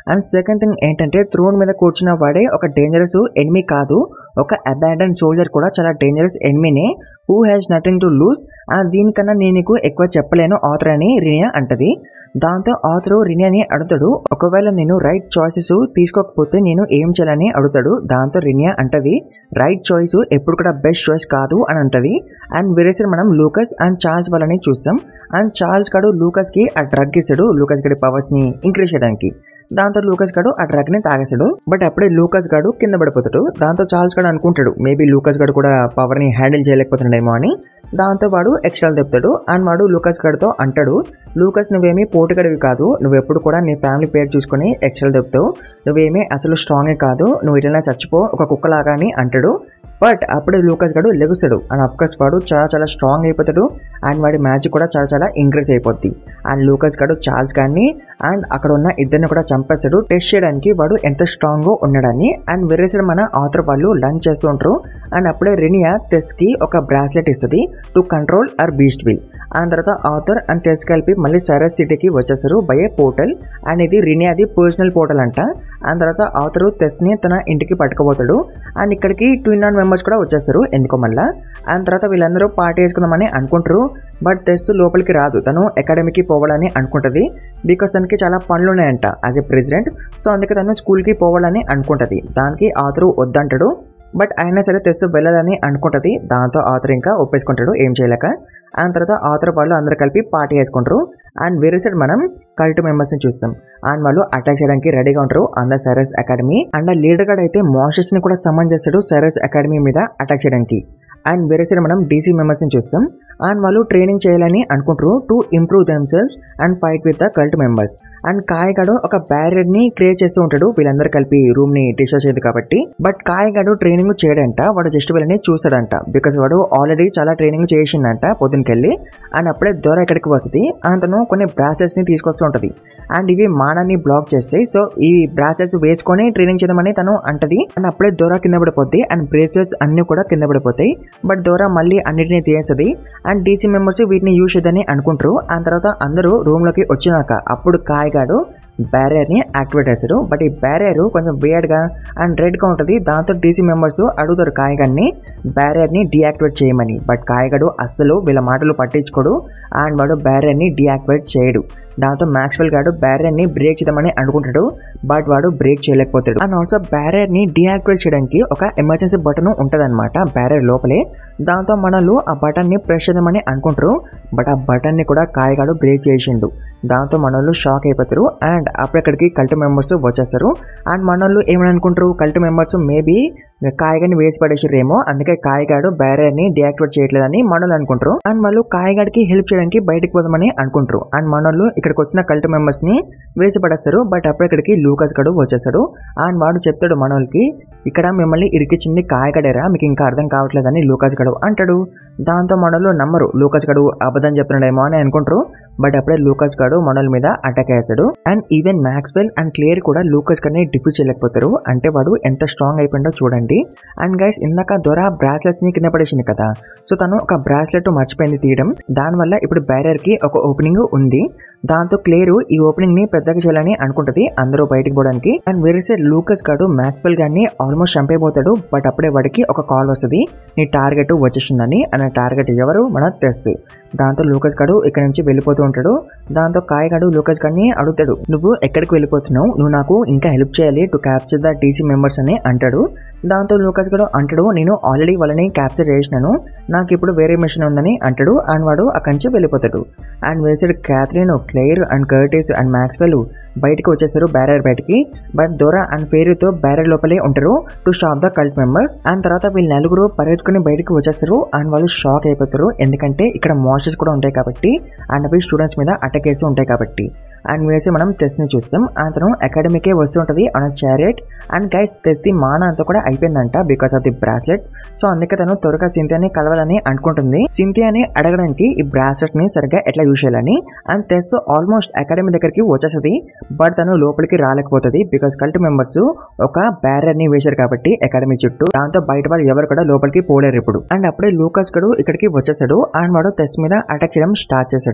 అండ్ సెకండ్ థింగ్ ఏంటంటే థ్రోన్ మీద కూర్చున్న వాడే ఒక డేంజరస్ ఎనిమి కాదు ఒక అబాండన్ సోల్జర్ కూడా చాలా డేంజరస్ ఎనిమినే who has nothing to lose దీనికన్నా నేను నీకు ఎక్కువ చెప్పలేను ఆథర్ అని రినియా అంటది దాంతో ఆథరు రినియాని అడుగుతాడు ఒకవేళ నేను రైట్ చాయిసెస్ తీసుకోకపోతే నేను ఏం చేయాలని అడుగుతాడు దాంతో రినియా అంటది రైట్ చాయిస్ ఎప్పుడు కూడా బెస్ట్ చాయిస్ కాదు అని అంటది అండ్ వేరేసారి మనం లూకస్ అండ్ చార్ల్స్ వాళ్ళని చూస్తాం అండ్ చార్ల్స్ గడు లూకస్ కి ఆ డ్రగ్ ఇస్తాడు లూకస్ గడి పవర్స్ ని ఇంక్రీజ్ చేయడానికి దాంతో లూకస్ గడు ఆ డ్రగ్ ని తాగేస్తాడు బట్ అప్పుడే లూకస్ గడు కింద పడిపోతాడు దాంతో చార్ల్స్ గడు అనుకుంటాడు మేబీ లూకస్ గడు కూడా పవర్ ని హ్యాండిల్ చేయలేకపోతున్నాడేమో అని దాంతో వాడు ఎక్స్ట్రా చెప్తాడు అండ్ వాడు లూకస్ గడితో అంటాడు లూకస్ నువ్వేమీ పోటుగడివి కాదు నువ్వు ఎప్పుడు కూడా నీ ఫ్యామిలీ పేరు చూసుకొని ఎక్స్ట్రా చెప్తావు నువ్వేమీ అసలు స్ట్రాంగే కాదు నువ్వు ఇట్లా చచ్చిపో ఒక కుక్కలాగా అని అంటాడు బట్ అప్పుడే లూకస్ గడు లెగుస్తాడు అండ్ అఫ్కోర్స్ వాడు చాలా చాలా స్ట్రాంగ్ అయిపోతాడు అండ్ వాడి మ్యాచ్ కూడా చాలా చాలా ఇంక్రీజ్ అయిపోద్ది అండ్ లూకస్ గడు చార్ల్స్ గాన్ని అండ్ అక్కడ ఉన్న ఇద్దరిని కూడా చంపేస్తాడు టెస్ట్ చేయడానికి వాడు ఎంత స్ట్రాంగ్ ఉన్నాడని అండ్ వేరే సైడ్ మన ఆథర్ వాళ్ళు లంచ్ చేస్తూ ఉంటారు అండ్ అప్పుడే రెనియా టెస్ కి ఒక బ్రాస్లెట్ ఇస్తుంది to control her beast will and తర్వాత ఆథర్ అండ్ టెస్ కలిపి మళ్ళీ సరస్ సిటీకి వచ్చేస్తారు బై ఏ పోర్టల్ అండ్ ఇది రినియాది పర్సనల్ పోర్టల్ అంట అండ్ తర్వాత ఆథరు టెస్ని తన ఇంటికి పట్టుకుపోతాడు అండ్ ఇక్కడికి టూ నాట్ మెంబర్స్ కూడా వచ్చేస్తారు ఎందుకో మళ్ళా అండ్ తర్వాత వీళ్ళందరూ పార్టీ వేసుకుందామని అనుకుంటారు బట్ టెస్ట్ లోపలికి రాదు తను అకాడమీకి పోవాలని అనుకుంటుంది బికాస్ తనకి చాలా పనులు ఉన్నాయంట యాజ్ ఎ ప్రెసిడెంట్ సో అందుకే తను స్కూల్కి పోవాలని అనుకుంటుంది దానికి ఆథరు వద్దంటాడు బట్ అయినా సరే టెస్ట్ వెళ్ళాలని అనుకుంటుంది దాంతో ఆథర్ ఇంకా ఒప్పేసుకుంటాడు ఏం చేయలేక అండ్ తర్వాత ఆథర్ వాళ్ళు అందరు కలిపి పార్టీ వేసుకుంటారు అండ్ వేరే సైడ్ మనం కల్ట్ మెంబర్స్ ని చూస్తాం అండ్ వాళ్ళు అటాక్ చేయడానికి రెడీగా ఉంటారు అంద సైరస్ అకాడమీ అండ్ ఆ లీడర్ గడ్ అయితే మాషెస్ ని కూడా సమ్మన్ చేస్తాడు సైరస్ అకాడమీ మీద అటాక్ చేయడానికి అండ్ వేరే సైడ్ మనం డీసీ మెంబర్స్ ని చూస్తాం అండ్ వాళ్ళు ట్రైనింగ్ చేయాలని అనుకుంటారు to improve themselves and fight with the cult members and కాయగాడు ఒక బ్యారియర్ ని క్రియేట్ చేస్తూ ఉంటాడు వీళ్ళందరూ కలిపి రూమ్ ని డిస్ట్రాయ్ చేయదు కాబట్టి బట్ కాయగాడు ట్రైనింగ్ చేయడంట వాడు జస్ట్ వీళ్ళని చూసాడంట బికాస్ వాడు ఆల్రెడీ చాలా ట్రైనింగ్ చేసిండంట పొద్దునకెళ్ళి అండ్ అప్పుడే దొర ఇక్కడికి వస్తుంది అతను కొన్ని బ్రాసెస్ ని తీసుకొస్తూ ఉంటది అండ్ ఇవి మానాన్ని బ్లాక్ చేస్తాయి సో ఈ బ్రాసెస్ వేసుకొని ట్రైనింగ్ చేద్దామని తను అంటది అండ్ అప్పుడే దొర కింద పడిపోద్ది అండ్ బ్రేసెస్ అన్ని కూడా కింద పడిపోతాయి బట్ దొర మళ్ళీ అన్నిటిని తీసేస్తుంది అండ్ డీసీ మెంబర్స్ వీటిని యూజ్ చేద్దని అనుకుంటారు ఆ తర్వాత అందరూ రూమ్ లోకి వచ్చినాక అప్పుడు కాయగాడు బ్యారియర్ ని యాక్టివేట్ చేశారు బట్ ఈ బ్యారియర్ కొంచెం వేయడ్ గా అండ్ రెడ్ గా ఉంటుంది దాంతో డీసీ మెంబర్స్ అడుగుతారు కాయగాన్ని బ్యారియర్ ని డియాక్టివేట్ చేయమని బట్ కాయగాడు అస్సలు వీళ్ళ మాటలు పట్టించుకోడు అండ్ వాడు బ్యారియర్ ని డియాక్టివేట్ చేయడు దాంతో మ్యాక్స్వెల్ గాడు బ్యారియర్ ని బ్రేక్ చేద్దామని అనుకుంటాడు బట్ వాడు బ్రేక్ చేయలేకపోతాడు అండ్ ఆల్సో బ్యారియర్ ని డియాక్టివేట్ చేయడానికి ఒక ఎమర్జెన్సీ బటన్ ఉంటదన్నమాట బ్యారియర్ లోపలే దాంతో మనలు ఆ బటన్ ని ప్రెస్ చేద్దామని అనుకుంటారు బట్ ఆ బటన్ ని కూడా కాయగాడు బ్రేక్ చేసిండు దాంతో మనోళ్ళు షాక్ అయిపోతారు అండ్ అప్పుడక్కడికి కల్ట్ మెంబర్స్ వచ్చేస్తారు అండ్ మనోళ్ళు ఏమని అనుకుంటారు కల్ట్ మెంబర్స్ మేబీ కాయగాడిని వేసి పడేసిరేమో అందుకే కాయగాడు బ్యారియర్ ని డియాక్టివేట్ చేయట్లేదని మనోళ్ళు అనుకుంటారు అండ్ వాళ్ళు కాయగాడికి హెల్ప్ చేయడానికి బయటకు పోదామని అనుకుంటారు అండ్ మనోళ్ళు ఇక్కడికి వచ్చిన కల్ట్ మెంబర్స్ ని వేసి పడేస్తారు బట్ అప్పుడక్కడికి లూకస్ గడు వచ్చేసాడు అండ్ వాడు చెప్తాడు మనోళ్ళకి ఇక్కడ మిమ్మల్ని ఇరికిచ్చింది కాయగడేరా మీకు ఇంకా అర్థం కావట్లేదని లూకస్ గడు అంటాడు దాంతో మనోళ్ళు నమ్మరు లూకస్ గడు అబద్ధం చెప్తున్నాడేమో అని అనుకుంటారు బట్ అప్పుడే లూకస్ గడు మనోళ్ళ మీద అటాక్ చేస్తాడు and even Maxwell and Claire కూడా లూకస్ గడ్ని డిఫ్యూజ్ చేయలేకపోతారు అంటే వాడు ఎంత స్ట్రాంగ్ అయిపోయిందో చూడండి అండ్ గైస్ ఇందాక దొర బ్రాస్లెట్స్ ని కింద పడేసింది కదా సో తను ఒక బ్రాస్లెట్ మర్చిపోయింది తీయడం దానివల్ల ఇప్పుడు బ్యారియర్ కి ఒక ఓపెనింగ్ ఉంది దాంతో క్లియర్ ఈ ఓపెనింగ్ ని పెద్దగా చేయాలని అనుకుంటది అందరూ బయటకు పోవడానికి అండ్ వేరే సైడ్ లూకస్ గాడు మ్యాక్స్వెల్ గారిని ఆల్మోస్ట్ చంపైపోతాడు బట్ అప్పుడే వాడికి ఒక కాల్ వస్తుంది నీ టార్గెట్ వచ్చేసిందని అన్న టార్గెట్ ఎవరు మన టెస్ దాంతో లూకస్ గాడు ఇక్కడ నుంచి వెళ్ళిపోతూ ఉంటాడు దాంతో కాయగాడు లూకస్ గాడిని అడుగుతాడు నువ్వు ఎక్కడికి వెళ్ళిపోతున్నావు నువ్వు నాకు ఇంకా హెల్ప్ చేయాలి to capture the TC members అని అంటాడు దాంతో లూకస్ గాడు అంటాడు నేను ఆల్రెడీ వాళ్ళని క్యాప్చర్ చేసినాను నాకు ఇప్పుడు వేరే మిషన్ ఉందని అంటాడు అండ్ వాడు అక్కడి నుంచి వెళ్ళిపోతాడు అండ్ వేసాడు Catherine Claire and Curtis and Maxwell బయటకు వచ్చేసారు బ్యారియర్ బయటికి బట్ దొరా అండ్ పేరుతో బ్యారియర్ లోపలే ఉంటారు to stop the cult members and తర్వాత వీళ్ళు నలుగురు పరిగెత్తుకుని బయటకు వచ్చేస్తారు అండ్ వాళ్ళు షాక్ అయిపోతారు ఎందుకంటే ఇక్కడ మాస్టర్స్ కూడా ఉంటాయి కాబట్టి అండ్ అవి స్టూడెంట్స్ మీద అటాక్ వేసి ఉంటాయి కాబట్టి అండ్ వేసి మనం టెస్ట్ ని చూస్తాం అతను అకాడమీకే వస్తూ ఉంటుంది on chariot and guys Tess the mana అంతా కూడా అయిపోయిందంట because of the bracelet so అందుకే తను త్వరగా సింథియాని కలవాలని అనుకుంటుంది సింథియాని అడగడానికి ఈ బ్రాస్లెట్ ని సరిగ్గా ఎట్లా యూజ్ చేయాలని అండ్ టెస్ ఆల్మోస్ట్ అకాడమీ దగ్గరికి వచ్చేస్తుంది బట్ తను లోపలికి రాలేకపోతుంది బికాస్ కల్ట్ మెంబర్స్ ఒక బ్యారియర్ ని వేశారు కాబట్టి అకాడమీ చుట్టూ దాంతో బయట వాళ్ళు ఎవరు కూడా లోపలికి పోలేరు ఇప్పుడు అండ్ అప్పుడే లూకస్ గడు ఇక్కడికి వచ్చేసాడు అండ్ వాడు టెస్ట్ మీద అటాక్ చేయడం స్టార్ట్ చేశాడు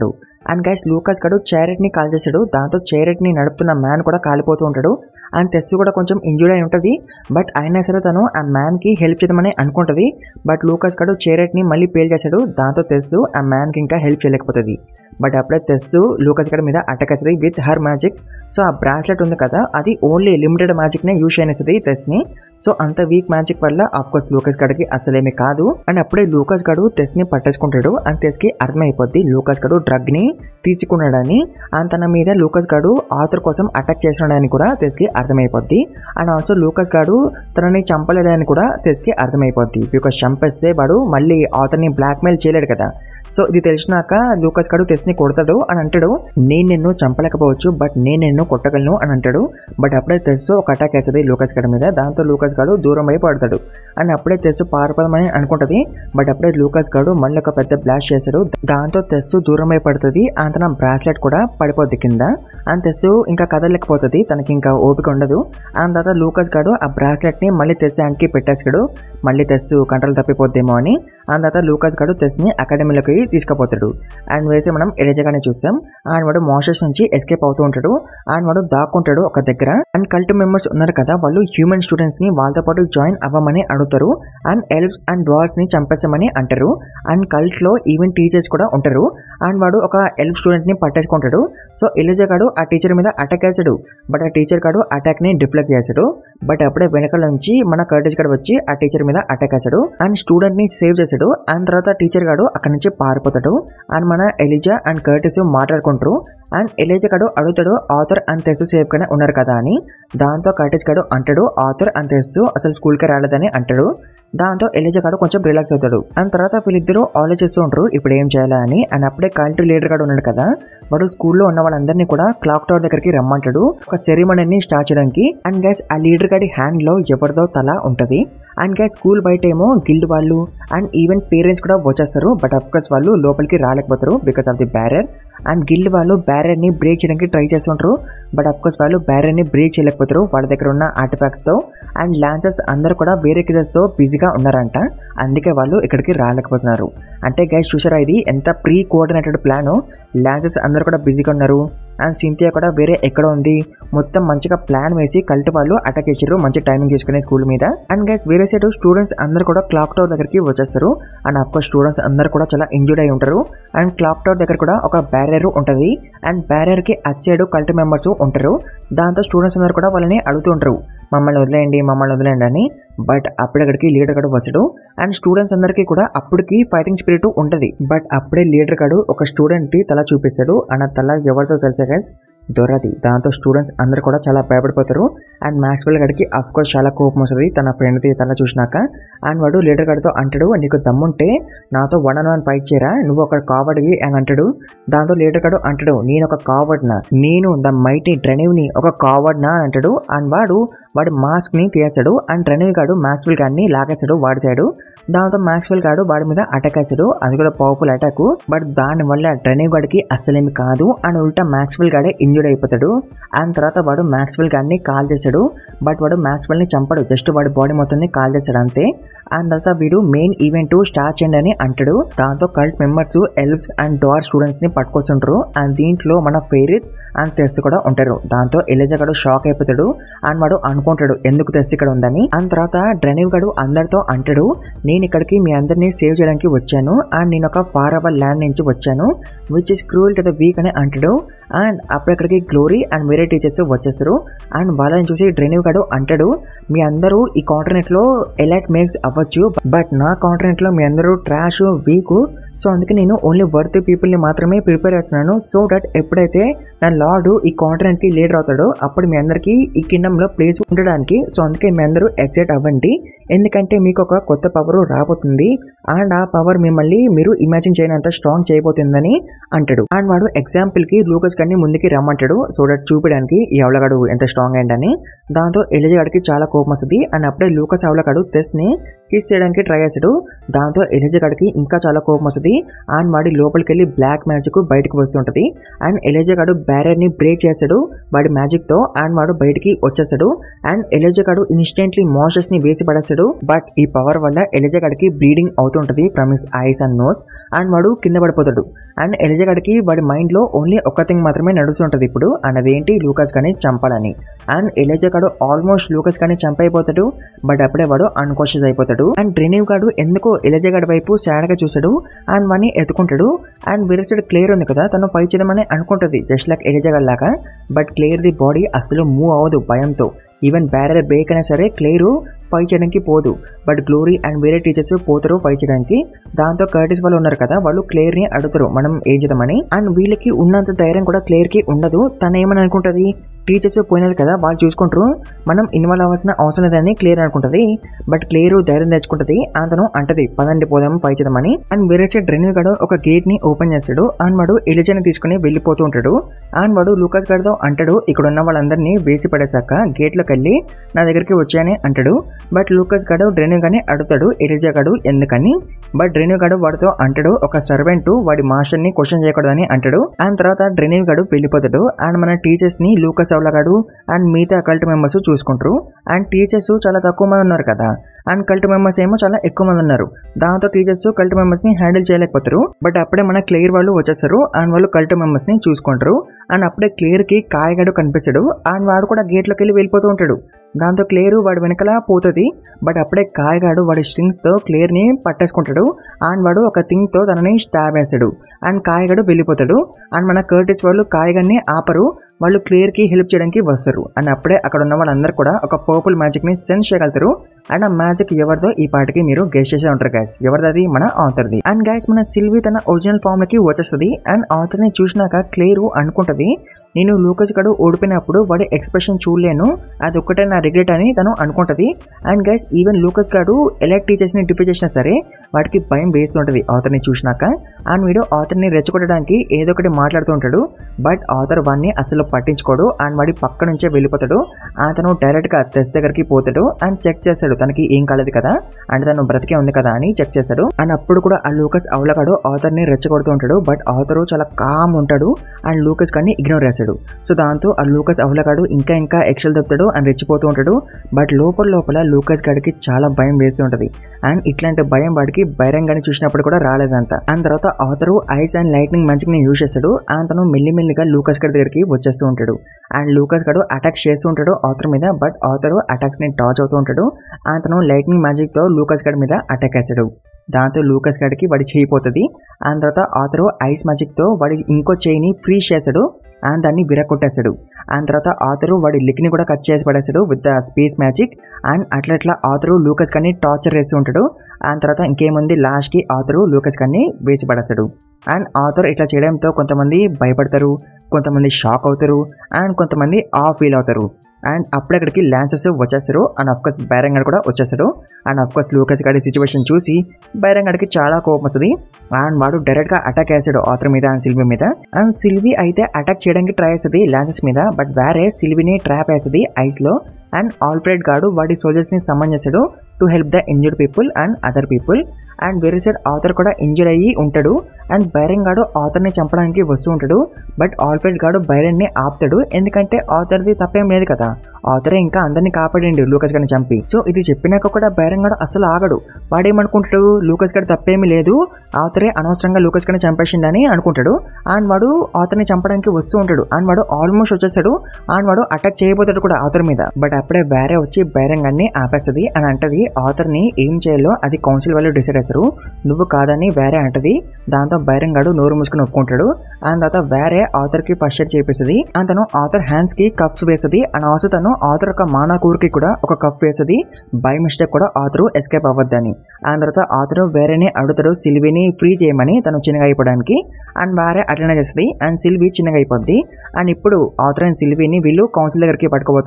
అండ్ గైస్ లూకాస్ గడు చైరెట్ ని కాల్ చేశాడు దాంతో చైరెట్ ని నడుపుతున్న మ్యాన్ కూడా కాలిపోతూ ఉంటాడు అండ్ టెస్ కూడా కొంచెం ఇంజూర్ అయి ఉంటుంది బట్ అయినా సరే తను ఆ మ్యాన్ కి హెల్ప్ చేద్దామని అనుకుంటది బట్ లూకాస్ గడు చైరెట్ ని మళ్ళీ పేల్ చేశాడు దాంతో టెస్ ఆ మ్యాన్ కి ఇంకా హెల్ప్ చేయలేకపోతుంది బట్ అప్పుడే టెస్ లూకాస్ గడ మీద అటాక్ అవుతుంది విత్ హర్ మ్యాజిక్ సో ఆ బ్రాస్లెట్ ఉంది కదా అది ఓన్లీ లిమిటెడ్ మ్యాజిక్ నే యూజ్ చేసేది టెస్ ని సో అంత వీక్ మ్యాజిక్ వల్ల ఆఫ్ కోర్స్ లూకాస్ గడికి అసలేమి కాదు అండ్ అప్పుడే లూకాస్ గడు టెస్ ని పట్టేసుకుంటాడు అండ్ టెస్ కి అర్థమైపోద్ది లూకాస్ గడు డ్రగ్ ని తీసుకున్నాడని అండ్ తన మీద లూకాస్ గడు ఆథర్ కోసం అటాక్ చేస్తున్నాడని కూడా టెస్ కి అర్థమైపోద్ది అండ్ ఆల్సో లూకాస్ గాడు తనని చంపలేడని కూడా టెస్ కి అర్థమైపోద్ది బికాస్ చంపేస్తే వాడు మళ్ళీ ఆథర్ని బ్లాక్మెయిల్ చేయలేడు కదా సో ఇది తెలిసినాక లూకాస్ గాడు టెస్ట్ని కొడతాడు అని అంటాడు నేను నిన్ను చంపలేకపోవచ్చు బట్ నేను నిన్ను కొట్టగలను అని అంటాడు బట్ అప్పుడే టెస్ ఒక అటాక్ వేస్తుంది లూకాస్ గడ మీద దాంతో లూకాస్ గాడు దూరం అయి పడతాడు అండ్ అప్పుడే టెస్ పారిపోదామని అనుకుంటది బట్ అప్పుడే లూకాస్ గాడు మళ్ళీ ఒక పెద్ద బ్లాస్ట్ చేశాడు దాంతో టెస్ దూరం అయి పడుతుంది అంత నా బ్రాస్లెట్ కూడా పడిపోద్ది కింద అండ్ టెస్ ఇంకా కదలలేకపోతుంది తనకి ఇంకా ఓపిక ఉండదు అండ్ తర్వాత లూకాస్ గాడు ఆ బ్రాస్లెట్ ని మళ్ళీ టెస్ హ్యాండ్కి పెట్టేసాడు మళ్ళీ టెస్ కంట్రోల్ తప్పిపోద్దేమో అని అండ్ తర్వాత లూకాస్ గాడు టెస్ ని అకాడమీలోకి తీసుకుపోతాడు అండ్ వేసి మనం ఎరేజగానే చూసాం అండ్ వాడు మోషస్ నుంచి ఎస్కేప్ అవుతూ ఉంటాడు అండ్ వాడు దాక్కుంటాడు ఒక దగ్గర అండ్ కల్ట్ మెంబర్స్ ఉన్నారు కదా వాళ్ళు హ్యూమన్ స్టూడెంట్స్ ని వాళ్ళతో పాటు జాయిన్ అవ్వమని అడుగుతారు అండ్ ఎల్ఫ్స్ అండ్ డ్వార్స్ ని చంపేసామని అంటారు అండ్ కల్ట్ లో ఈవెన్ టీచర్స్ కూడా ఉంటారు అండ్ వాడు ఒక ఎల్ఫ్ స్టూడెంట్ ని పట్టేసుకుంటాడు సో ఎలిజా గాడు ఆ టీచర్ మీద అటాక్ చేశాడు బట్ ఆ టీచర్ గాడు అటాక్ ని డిప్లెక్ట్ చేశాడు బట్ అప్పుడే వెనకాల నుంచి మన కర్టేజ్ గడు వచ్చి ఆ టీచర్ మీద అటాక్ చేశాడు అండ్ స్టూడెంట్ ని సేవ్ చేశాడు అండ్ తర్వాత టీచర్ గాడు అక్కడ నుంచి పారిపోతాడు అండ్ మన ఎలిజా అండ్ కర్టెస్ మాట్లాడుకుంటారు అండ్ ఎలిజా గడు అడుగుతాడు ఆథర్ అండ్ తెస్సు సేఫ్ గానే ఉన్నారు కదా అని దాంతో కర్టెస్ గడు అంటాడు ఆథర్ అండ్ తెస్సు అసలు స్కూల్కి రాలేదని అంటాడు దాంతో ఎలిజా గాడు కొంచెం రిలాక్స్ అవుతాడు అండ్ తర్వాత వీళ్ళిద్దరూ ఆలోచిస్తూ ఉంటారు ఇప్పుడు ఏం చేయాలా అని అండ్ అప్పుడే కంట్రీ లీడర్ గాడు ఉన్నాడు కదా వాడు స్కూల్లో ఉన్న వాళ్ళందరినీ కూడా క్లాక్ టవర్ దగ్గరికి రమ్మంటాడు ఒక సెరిమనీని స్టార్ట్ చేయడానికి అండ్ గైస్ ఆ లీడర్ గాడి హ్యాండ్ లో ఎవరిదో తల ఉంటది అండ్ గైస్ స్కూల్ బయట ఏమో గిల్డ్ వాళ్ళు అండ్ ఈవెన్ పేరెంట్స్ కూడా వచ్చేస్తారు బట్ అఫ్ కోర్స్ వాళ్ళు లోపలికి రాలేకపోతారు because of the barrier and guild వాళ్ళు బ్యారర్ ని బ్రేక్ చేయడానికి ట్రై చేస్తుంటారు బట్ అఫ్ కోర్స్ వాళ్ళు బ్యారర్ ని బ్రేక్ చేయలేకపోతారు వాళ్ళ దగ్గర ఉన్న ఆర్టిఫాక్ట్స్ తో అండ్ లాన్సర్స్ అందరు కూడా వేరే కేసెస్ తో బిజీగా ఉన్నారంట అందుకే వాళ్ళు ఇక్కడికి రాలేకపోతున్నారు అంటే గైస్ చూసారా ఇది ఎంత ప్రీ కోఆర్డినేటెడ్ ప్లాన్ లాన్సర్స్ అందరు కూడా బిజీగా ఉన్నారు అండ్ సింథియా కూడా వేరే ఎక్కడ ఉంది మొత్తం మంచిగా ప్లాన్ వేసి కల్ట్ వాళ్ళు అటాక్ చేసారు మంచి టైమింగ్ చేసుకునే స్కూల్ మీద అండ్ గైస్ వేరే సైడ్ స్టూడెంట్స్ అందరు కూడా క్లాక్ టవర్ దగ్గరికి వచ్చేస్తారు అండ్ అఫ్కోర్స్ స్టూడెంట్స్ అందరు కూడా చాలా ఇంజూర్డ్ అయి ఉంటారు అండ్ క్లాక్ టవర్ దగ్గర కూడా ఒక బ్యారియర్ ఉంటుంది అండ్ బ్యారియర్ కి అచ్చేడు కల్ట్ మెంబర్స్ ఉంటారు దాంతో స్టూడెంట్స్ అందరు కూడా వాళ్ళని అడుగుతూ ఉంటారు మమ్మల్ని వదిలేయండి మమ్మల్ని వదిలేయండి అని బట్ అప్పటికడికి లీడర్ గడు వసడు అండ్ స్టూడెంట్స్ అందరికీ కూడా అప్పటికి ఫైటింగ్ స్పిరిట్ ఉంటుంది బట్ అప్పుడే లీడర్ గడు ఒక స్టూడెంట్ కి తల చూపిస్తాడు అన్న తల ఎవరితో తెలుసా గైస్ దొరది దాంతో స్టూడెంట్స్ అందరు కూడా చాలా భయపడిపోతారు అండ్ మ్యాక్స్వెల్ గడికి అఫ్ కోర్స్ చాలా కోపం వస్తుంది తన ఫ్రెండ్ది తన చూసినాక అండ్ వాడు లీడర్ గడితో అంటాడు నీకు దమ్ముంటే నాతో వన్ అండ్ వన్ ఫైట్ చేయరా నువ్వు ఒక కావడివి అని అంటాడు దాంతో లీడర్ గడు అంటాడు నేను ఒక కావడ్నా నేను ద మైటీ డ్రెనివ్ని ఒక కావడ్నా అని అంటాడు అండ్ వాడు వాడి మాస్క్ ని తీసేస్తాడు అండ్ డ్రెనివ్ గాడు మ్యాక్స్వెల్ గాడిని లాగేస్తాడు వాడి సైడు దాంతో మ్యాక్స్వెల్ గాడు వాడి మీద అటాక్ వేసాడు అది కూడా పవర్ఫుల్ అటాక్ బట్ దాని వల్ల డ్రెనివ్ గాడికి అస్సలేమి కాదు అండ్ ఉల్టా మ్యాక్స్వెల్ గాడే ఇంజూర్డ్ అయిపోతాడు అండ్ తర్వాత వాడు మ్యాక్స్వెల్ గాడిని కాల్ చేశాడు బట్ వాడు మ్యాక్స్వెల్ ని చంపడు జస్ట్ వాడి బాడీ మొత్తాన్ని కాల్ చేశాడు అంతే అండ్ తర్వాత వీడు మెయిన్ ఈవెంట్ స్టార్ట్ చేయండి అని అంటాడు దాంతో cult members elves and dwarf students ని పట్టుకొస్తుంటారు అండ్ దీంట్లో మన ఫెయిరిత్ అండ్ టెస్ట్ కూడా ఉంటారు దాంతో ఎలిజా గడు షాక్ అయిపోతాడు అండ్ వాడు అనుకుంటాడు ఎందుకు టెస్ట్ ఇక్కడ ఉందని అండ్ తర్వాత డ్రెనివ్ గడు అందరితో అంటాడు నేను ఇక్కడికి మీ అందరినీ సేవ్ చేయడానికి వచ్చాను అండ్ నేను ఒక ఫార్ అవర్ ల్యాండ్ నుంచి వచ్చాను which is cruel to the weak అని అంటాడు అండ్ అప్పుడక్కడికి గ్లోరీ అండ్ వేరే టీచర్స్ వచ్చేస్తారు అండ్ వాళ్ళని చూసి డ్రెనివ్ గడు అంటాడు మీ అందరూ ఈ కాంటర్నెట్ లో ఎలైట్ మేక్స్ అవ్వచ్చు బట్ నా కాంటర్నెట్ లో మీ అందరూ ట్రాష్ వీక్ సో అందుకే నేను ఓన్లీ వర్త్ పీపుల్ ని మాత్రమే ప్రిపేర్ చేస్తున్నాను సో దట్ ఎప్పుడైతే నా లార్డ్ ఈ కాంటర్నెట్ కి లీడర్ అవుతాడో అప్పుడు మీ అందరికీ ఈ కింగ్డమ్ లో ప్లేస్ ఉండడానికి సో అందుకే మీ అందరూ ఎక్సైట్ అవ్వండి ఎందుకంటే మీకు ఒక కొత్త పవర్ రాబోతుంది అండ్ ఆ పవర్ మిమ్మల్ని మీరు ఇమాజిన్ చేయనంత స్ట్రాంగ్ చేయబోతుందని అంటాడు అండ్ వాడు ఎగ్జాంపుల్ కి లూకస్ గన్ని ముందుకి రమ్మంటాడు సో దట్ చూపించడానికి ఈ అవలగాడు ఎంత స్ట్రాంగ్ అయ్యండి అని దాంతో ఎలిజగాడికి చాలా కోపం వస్తుంది అండ్ అప్పుడే లూకస్ అవలగాడు టెస్ట్ ని కిస్ చేయడానికి ట్రై చేశాడు దాంతో ఎలిజా గడికి ఇంకా చాలా కోపం వస్తుంది అండ్ వాడి లోపలికి వెళ్ళి బ్లాక్ మ్యాజిక్ బయటకు వస్తుంటది అండ్ ఎలిజా గడు బ్యారియర్ ని బ్రేక్ చేశాడు వాడి మ్యాజిక్ తో అండ్ వాడు బయటికి వచ్చేసాడు అండ్ ఎలిజా గడు ఇన్స్టెంట్లీ మోషస్ ని వేసి పడేస్తాడు బట్ ఈ పవర్ వల్ల ఎలిజా గడికి బ్లీడింగ్ అవుతుంటది from his eyes and nose and వాడు కింద పడిపోతాడు అండ్ ఎలిజా గడికి వాడి మైండ్ లో ఓన్లీ ఒక్క థింగ్ మాత్రమే నడుస్తుంటది ఇప్పుడు అండ్ అదేంటి లూకాస్ గాని చంపాలని అండ్ ఎలిజా గడు ఆల్మోస్ట్ లూకస్ గాని చంపైపోతాడు బట్ అప్పుడే వాడు అన్కాన్షియస్ అయిపోతాడు అండ్ డ్రెనివ్ గాడు ఎందుకో ఎలిజా గడి వైపు సాడ్ గా చూసాడు అండ్ వాడిని ఎత్తుకుంటాడు అండ్ వేరే సైడ్ క్లియర్ ఉంది కదా తను ఫైట్ చేద్దామని అనుకుంటుంది జస్ట్ లైక్ ఎలిజా గడ్ లాగా బట్ క్లియర్ ది బాడీ అసలు మూవ్ అవ్వదు భయంతో ఈవెన్ బ్యారర్ బ్రేక్ అయినా సరే క్లియర్ ఫైట్ చేయడానికి పోదు బట్ గ్లోరీ అండ్ వేరే టీచర్స్ పోతారు ఫైట్ చేయడానికి దాంతో కర్టిస్ వాళ్ళు ఉన్నారు కదా వాళ్ళు క్లియర్ ని అడుగుతారు మనం ఏం చేద్దామని అండ్ వీళ్ళకి ఉన్నంత ధైర్యం కూడా క్లియర్ కి ఉండదు తను ఏమని అనుకుంటది టీచర్స్ పోయినారు కదా వాళ్ళు చూసుకుంటారు మనం ఇన్వాల్వ్ అవ్వాల్సిన అవసరం లేదని క్లియర్ అనుకుంటది బట్ క్లియర్ ధైర్యం తెచ్చుకుంటది అతను అంటది పదండి పోదాం పై చేద్దామని అండ్ వేరే సైడ్ డ్రెనివ్ గడు ఒక గేట్ ని ఓపెన్ చేస్తాడు అండ్ వాడు ఎలిజాని తీసుకుని వెళ్ళిపోతూ ఉంటాడు అండ్ వాడు లూకస్ గడితో అంటాడు ఇక్కడ ఉన్న వాళ్ళందరినీ వేసి పడేశాక గేట్ లోకి వెళ్ళి నా దగ్గరికి వచ్చాయని అంటాడు బట్ లూకస్ గడు డ్రెనివ్ గాని అడుగుతాడు ఎలిజా గడు ఎందుకని బట్ డ్రెనివ్ గడు వాడితో అంటాడు ఒక సర్వెంట్ వాడి మాస్టర్ ని క్వశ్చన్ చేయకూడదని అంటాడు అండ్ తర్వాత డ్రెనివ్ గడు వెళ్ళిపోతాడు అండ్ మన టీచర్స్ ని లూకస్ అవలగాడు అండ్ మిగతా కల్ట్ మెంబర్స్ చూసుకుంటారు అండ్ టీచర్స్ చాలా తక్కువ మంది ఉన్నారు కదా అండ్ కల్ట్ మెంబర్స్ ఏమో చాలా ఎక్కువ మంది ఉన్నారు దాంతో టీచర్స్ కల్ట్ మెంబర్స్ ని హ్యాండిల్ చేయలేకపోతారు బట్ అప్పుడే మన క్లియర్ వాళ్ళు వచ్చేస్తారు అండ్ వాళ్ళు కల్ట్ మెంబర్స్ ని చూసుకుంటారు అండ్ అప్పుడే క్లియర్ కి కాయగాడు కనిపిస్తాడు అండ్ వాడు కూడా గేట్ లోకి వెళ్ళి వెళ్ళిపోతూ ఉంటాడు దాంతో క్లియర్ వాడు వెనకల పోతుంది బట్ అప్పుడే కాయగాడు వాడి స్ట్రింగ్స్ తో క్లియర్ ని పట్టేసుకుంటాడు అండ్ వాడు ఒక థింగ్ తో తనని స్టాబ్ వేస్తాడు అండ్ కాయగాడు వెళ్ళిపోతాడు అండ్ మన కర్టిస్ వాళ్ళు కాయగాన్ని ఆపరు వాళ్ళు క్లియర్ కి హెల్ప్ చేయడానికి వస్తారు అండ్ అప్పుడే అక్కడ ఉన్న వాళ్ళందరూ కూడా ఒక పర్పుల్ మ్యాజిక్ ని సెన్స్ చేయగలుగుతారు అండ్ ఆ మ్యాజిక్ ఎవరిదో ఈ పాటికి మీరు గెస్ట్ చేసే ఉంటారు గైస్ ఎవరిది మన ఆథర్ది అండ్ గైస్ మన సిల్వి తన ఒరిజినల్ ఫామ్ లకి వచ్చేస్తుంది అండ్ ఆథర్ ని చూసినాక క్లియర్ అనుకుంటది నేను లూకస్ గడు ఓడిపోయినప్పుడు వాడి ఎక్స్ప్రెషన్ చూడలేను అది ఒక్కటే నా రిగ్రెట్ అని తను అనుకుంటది అండ్ గైస్ ఈవెన్ లూకస్ గాడు ఎలక్ట్ టీచర్స్ ని డిఫీ చేసినా సరే వాడికి భయం వేస్తుంటది ఆథర్ని చూసినాక అండ్ వీడు ఆథర్ని రెచ్చగొట్టడానికి ఏదో ఒకటి మాట్లాడుతూ ఉంటాడు బట్ ఆథర్ వాడిని అసలు పట్టించుకోడు అండ్ వాడి పక్క నుంచే వెళ్ళిపోతాడు అతను డైరెక్ట్ గా టెస్ట్ దగ్గరికి పోతాడు అండ్ చెక్ చేస్తాడు తనకి ఏం కాలేదు కదా అండ్ తను బ్రతికే ఉంది కదా అని చెక్ చేస్తాడు అండ్ అప్పుడు కూడా ఆ లూకస్ అవలగాడు ఆథర్ ని రెచ్చగొడుతూ ఉంటాడు బట్ ఆథర్ చాలా కామ్ ఉంటాడు అండ్ లూకస్ గాడిని ఇగ్నోర్ చేస్తాడు సో దాంతో ఆ లూకస్ అవలగాడు ఇంకా ఇంకా ఎక్సెల్ దొప్పుతాడు అండ్ రెచ్చిపోతూ ఉంటాడు బట్ లోపల లోపల లూకస్ గాడికి చాలా భయం వేస్తూ ఉంటది అండ్ ఇట్లాంటి భయం వాడికి బహిరంగానే చూసినప్పుడు కూడా రాలేదంత అండ్ తర్వాత Arthur ice and lightning magic ని యూజ్ చేస్తాడు అండ్ తను మెల్లిమెల్లిగా లూకస్ గడి దగ్గరికి వచ్చేస్తూ ఉంటాడు అండ్ లూకస్ గడు అటాక్స్ చేస్తూ ఉంటాడు ఆథర్ మీద బట్ ఆథర్ అటాక్స్ ని టాచ్ అవుతూ ఉంటాడు అండ్ తను లైట్నింగ్ మ్యాజిక్ తో లూకస్ గడి మీద అటాక్ వేస్తాడు దాంతో లూకస్ గడికి వాడి చేయిపోతుంది అండ్ తర్వాత ఆథరు ఐస్ మ్యాజిక్ తో వాడి ఇంకో చేయిని ఫ్రీ చేస్తాడు అండ్ దాన్ని విరగొట్టేస్తాడు అండ్ తర్వాత ఆథరు వాడి లిక్ని కూడా కట్ చేసి పడేస్తాడు with the space magic and అట్లా అట్లా ఆథరు లూకస్ కానీ టార్చర్ వేస్తూ ఉంటాడు అండ్ తర్వాత ఇంకేముంది లాస్ట్కి ఆథరు లూకస్ కానీ వేసి పడేస్తాడు అండ్ ఆథర్ ఇట్లా చేయడంతో కొంతమంది భయపడతారు కొంతమంది షాక్ అవుతారు అండ్ కొంతమంది ఆఫ్ ఫీల్ అవుతారు అండ్ అప్పుడు అక్కడికి లాన్సెస్ వచ్చేస్తారు అండ్ అఫ్కోర్స్ బైరంగడ్ కూడా వచ్చేస్తాడు అండ్ అఫ్కోర్స్ లూకస్ గారి సిచ్యువేషన్ చూసి బైరంగడ్కి చాలా కోపం వస్తుంది అండ్ వాడు డైరెక్ట్గా అటాక్ వేస్తాడు ఆథర్ మీద అండ్ సిల్వి మీద అండ్ సిల్వి అయితే అటాక్ చేయడానికి ట్రై చేస్తుంది లాన్సెస్ మీద బట్ వేరే సిల్విని ట్రాప్ వేస్తుంది ఐస్లో అండ్ ఆల్ఫ్రెడ్ గాడు వాడి సోల్జర్స్ని సమ్మన్ చేస్తాడు to help the injured people and other people and వేరే సైడ్ ఆథర్ కూడా ఇంజర్డ్ అయ్యి ఉంటాడు అండ్ బైరన్ గాడు ఆథర్ని చంపడానికి వస్తూ ఉంటాడు బట్ ఆల్ఫ్రెడ్ గాడు బైరన్ని ఆపుతాడు ఎందుకంటే ఆథర్ది తప్పేం లేదు కదా ఆథరే ఇంకా అందరినీ కాపాడిండు లూకస్ గారిని చంపి సో ఇది చెప్పినాక కూడా బైరన్ గాడు అసలు ఆగడు వాడేమనుకుంటాడు లూకస్ గారి తప్పేమీ లేదు ఆథరే అనవసరంగా లూకస్ గారిని చంపేసిందని అనుకుంటాడు అండ్ వాడు ఆథర్ని చంపడానికి వస్తూ ఉంటాడు అండ్ వాడు ఆల్మోస్ట్ వచ్చేస్తాడు అండ్ వాడు అటాక్ చేయబోతాడు కూడా ఆథర్ మీద బట్ అప్పుడే వేరే వచ్చి బైరంగ్ అన్ని ఆపేస్తుంది అని అంటది ఆథర్ ని ఏం చేయాలో అది కౌన్సిల్ వాళ్ళు డిసైడ్ చేస్తారు నువ్వు కాదని వేరే అంటది దాంతో బైరంగ్ గాడు నోరు మూసుకుని ఒప్పుకుంటాడు అండ్ తర్వాత వేరే ఆథర్ కి ఫస్ట్ చేపిస్తుంది అండ్ తను ఆథర్ హ్యాండ్స్ కి కప్స్ వేస్తుంది అండ్ ఆల్సో తను ఆథర్ యొక్క మానాకూర్కి కూడా ఒక కప్ వేస్తుంది బై మిస్టేక్ కూడా ఆథర్ ఎస్కేప్ అవ్వద్దని అండ్ తర్వాత ఆథర్ వేరేనే అడుగుతాడు సిల్విని ఫ్రీ చేయమని తను చిన్నగా అయిపోవడానికి అండ్ వేరే అటెండ్ చేస్తుంది అండ్ సిల్వి చిన్నగా అయిపోద్ది అండ్ ఇప్పుడు ఆథర్ అండ్ సిల్విని వీళ్ళు కౌన్సిల్ దగ్గరికి పట్టుకోబోతారు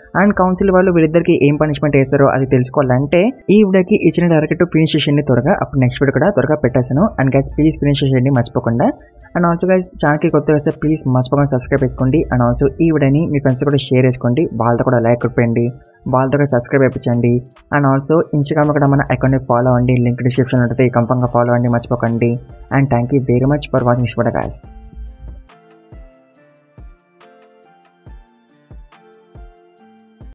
అండ్ కౌన్సిల్ వాళ్ళు వీళ్ళిద్దరికి ఏం పనిష్మెంట్ వేస్తారో అది తెలుసుకోవాలంటే ఈ వీడియోకి ఇచ్చిన డైరెక్ట్ ఫినిష్ చేసేయండి త్వరగా అప్పుడు నెక్స్ట్ వీడియో కూడా త్వరగా పెట్టేశాను అండ్ గైస్ ప్లీజ్ ఫినిష్ చేసేయండి మర్చిపోకుండా అండ్ ఆల్సో గైస్ ఛానల్కి కొత్త వస్తే ప్లీజ్ మర్చిపోకుండా సబ్స్క్రైబ్ చేసుకోండి అండ్ ఆల్సో ఈ వీడియోని మీ ఫ్రెండ్స్ కూడా షేర్ చేసుకోండి వాళ్ళతో కూడా లైక్ కొట్టండి వాళ్ళతో కూడా సబ్స్క్రైబ్ అయిపించండి అండ్ ఆల్సో ఇన్స్టాగ్రామ్లో కూడా మన అకౌంట్ని ఫాలో అవ్వండి లింక్ డిస్క్రిప్షన్ ఉంటుంది కంపంగా ఫాలో అవ్వండి మర్చిపోకండి and thank you very much for watching this video guys